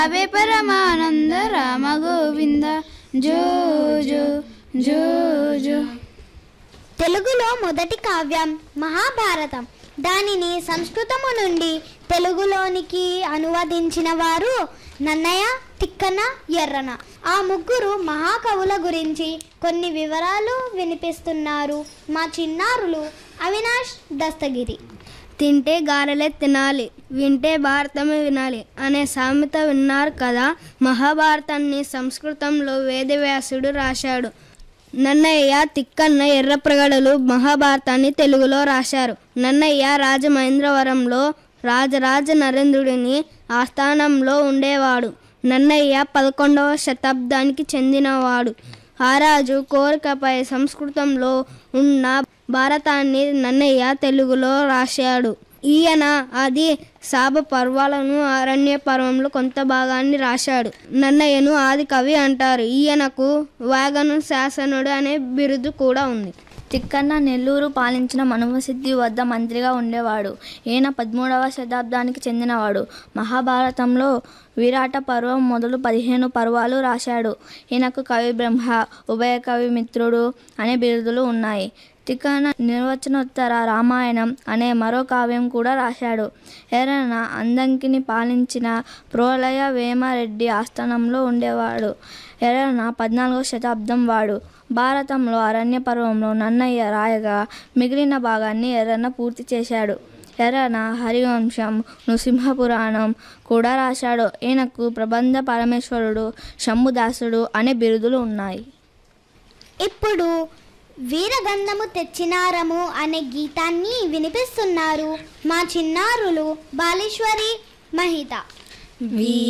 అవే పరమానంద రామ గోవింద జో జో జో జో తెలుగులో మొదటి కావ్యం మహాభారతం దానిని సంస్కృతము నుండి తెలుగులోనికి అనువదించిన వారు నన్నయ్య తిక్కన ఎర్రన ఆ ముగ్గురు మహాకవుల గురించి కొన్ని వివరాలు వినిపిస్తున్నారు మా చిన్నారులు అవినాష్ దస్తగిరి తింటే గారెలే తినాలి వింటే భారతమే వినాలి అనే సామెత విన్నారు కదా మహాభారతాన్ని సంస్కృతంలో వేదవ్యాసుడు రాశాడు నన్నయ్య తిక్కన్న ఎర్రప్రగడలు మహాభారతాన్ని తెలుగులో రాశారు నన్నయ్య రాజమహేంద్రవరంలో రాజరాజ నరేంద్రుడిని ఆస్థానంలో ఉండేవాడు నన్నయ్య పదకొండవ శతాబ్దానికి చెందినవాడు ఆ రాజు కోరికపై సంస్కృతంలో ఉన్న భారతాన్ని నన్నయ్య తెలుగులో రాశాడు ఈయన అది శాప పర్వాలను అరణ్య పర్వంలో కొంత భాగాన్ని రాశాడు నన్నయ్యను ఆది కవి అంటారు ఈయనకు వాగను శాసనుడు అనే బిరుదు కూడా ఉంది తిక్కన్న నెల్లూరు పాలించిన మనుమసిద్ధి వద్ద మంత్రిగా ఉండేవాడు ఈయన పదమూడవ శతాబ్దానికి చెందినవాడు మహాభారతంలో విరాట పర్వం మొదలు పదిహేను పర్వాలు రాశాడు ఈయనకు కవి బ్రహ్మ ఉభయ కవి మిత్రుడు అనే బిరుదులు ఉన్నాయి తిక్కన నిర్వచనోత్తర రామాయణం అనే మరో కావ్యం కూడా రాశాడు ఎర్రన అందంకిని పాలించిన ప్రోలయ వేమారెడ్డి ఆస్థానంలో ఉండేవాడు ఎర్రన పద్నాలుగో శతాబ్దం వాడు భారతంలో అరణ్య పర్వంలో నన్నయ్య రాయగా మిగిలిన భాగాన్ని ఎర్రన పూర్తి చేశాడు ఎర్రన హరివంశం నృసింహపురాణం కూడా రాశాడు ఈయనకు ప్రబంధ పరమేశ్వరుడు శంభుదాసుడు అనే బిరుదులు ఉన్నాయి ఇప్పుడు వీరగంధము తెచ్చినారము అనే గీతాన్ని వినిపిస్తున్నారు మా చిన్నారులు బాలేశ్వరి మహిత వీ